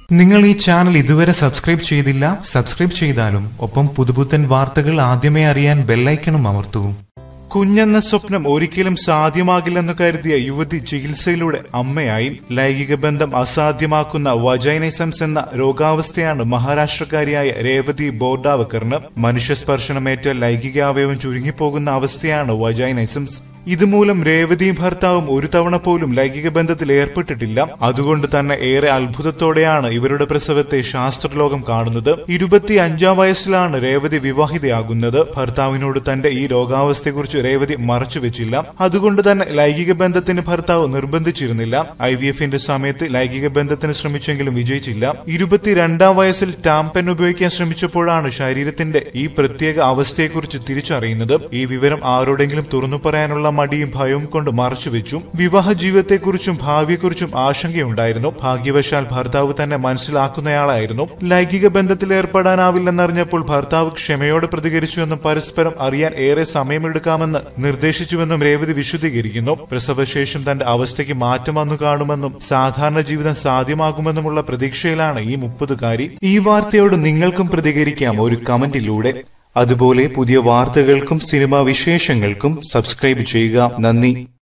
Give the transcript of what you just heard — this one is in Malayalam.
നിങ്ങൾ ഈ ചാനൽ ഇതുവരെ സബ്സ്ക്രൈബ് ചെയ്തില്ല സബ്സ്ക്രൈബ് ചെയ്താലും ഒപ്പം പുതുപുത്തൻ വാർത്തകൾ ആദ്യമേ അറിയാൻ ബെല്ലൈക്കണും അമർത്തൂ കുഞ്ഞെന്ന സ്വപ്നം ഒരിക്കലും സാധ്യമാകില്ലെന്ന് കരുതിയ യുവതി ചികിത്സയിലൂടെ അമ്മയായി ലൈംഗിക ബന്ധം അസാധ്യമാക്കുന്ന വജൈനിസംസ് എന്ന രോഗാവസ്ഥയാണ് മഹാരാഷ്ട്രക്കാരിയായ രേവതി ബോർഡാവക്കറിന് മനുഷ്യസ്പർശനമേറ്റ ലൈംഗികാവയവം ചുരുങ്ങിപ്പോകുന്ന അവസ്ഥയാണ് വജൈനിസംസ് ഇതുമൂലം രേവതിയും ഭർത്താവും ഒരു തവണ പോലും ലൈംഗിക ബന്ധത്തിൽ ഏർപ്പെട്ടിട്ടില്ല അതുകൊണ്ട് തന്നെ ഏറെ അത്ഭുതത്തോടെയാണ് ഇവരുടെ പ്രസവത്തെ ശാസ്ത്രലോകം കാണുന്നത് ഇരുപത്തി അഞ്ചാം വയസ്സിലാണ് രേവതി വിവാഹിതയാകുന്നത് ഭർത്താവിനോട് തന്റെ ഈ രോഗാവസ്ഥയെക്കുറിച്ച് രേവതി മറച്ചുവെച്ചില്ല അതുകൊണ്ട് തന്നെ ലൈംഗിക ബന്ധത്തിന് ഭർത്താവ് നിർബന്ധിച്ചിരുന്നില്ല ഐ വി എഫിന്റെ സമയത്ത് ലൈംഗിക ബന്ധത്തിന് ശ്രമിച്ചെങ്കിലും വിജയിച്ചില്ല ഇരുപത്തിരണ്ടാം വയസ്സിൽ ടാംപെൻ ഉപയോഗിക്കാൻ ശ്രമിച്ചപ്പോഴാണ് ശരീരത്തിന്റെ ഈ പ്രത്യേക അവസ്ഥയെക്കുറിച്ച് തിരിച്ചറിയുന്നത് ഈ വിവരം ആരോടെങ്കിലും തുറന്നു പറയാനുള്ള മടിയും ഭയവും കൊണ്ട് മറച്ചുവെച്ചു വിവാഹ ജീവിതത്തെക്കുറിച്ചും ഭാവിയെക്കുറിച്ചും ആശങ്കയുണ്ടായിരുന്നു ഭാഗ്യവശാൽ ഭർത്താവ് തന്നെ മനസ്സിലാക്കുന്നയാളായിരുന്നു ലൈംഗിക ബന്ധത്തിൽ ഏർപ്പെടാനാവില്ലെന്നറിഞ്ഞപ്പോൾ ഭർത്താവ് ക്ഷമയോടെ പ്രതികരിച്ചുവെന്നും പരസ്പരം അറിയാൻ ഏറെ സമയമെടുക്കാമെന്ന് നിർദ്ദേശിച്ചുവെന്നും രേവതി വിശദീകരിക്കുന്നു പ്രസവശേഷം തന്റെ അവസ്ഥയ്ക്ക് മാറ്റം വന്നു കാണുമെന്നും സാധാരണ ജീവിതം സാധ്യമാകുമെന്നുമുള്ള പ്രതീക്ഷയിലാണ് ഈ മുപ്പതുകാരി ഈ വാർത്തയോട് നിങ്ങൾക്കും പ്രതികരിക്കാം ഒരു കമന്റിലൂടെ അതുപോലെ പുതിയ വാർത്തകൾക്കും സിനിമാ വിശേഷങ്ങൾക്കും സബ്സ്ക്രൈബ് ചെയ്യുക നന്ദി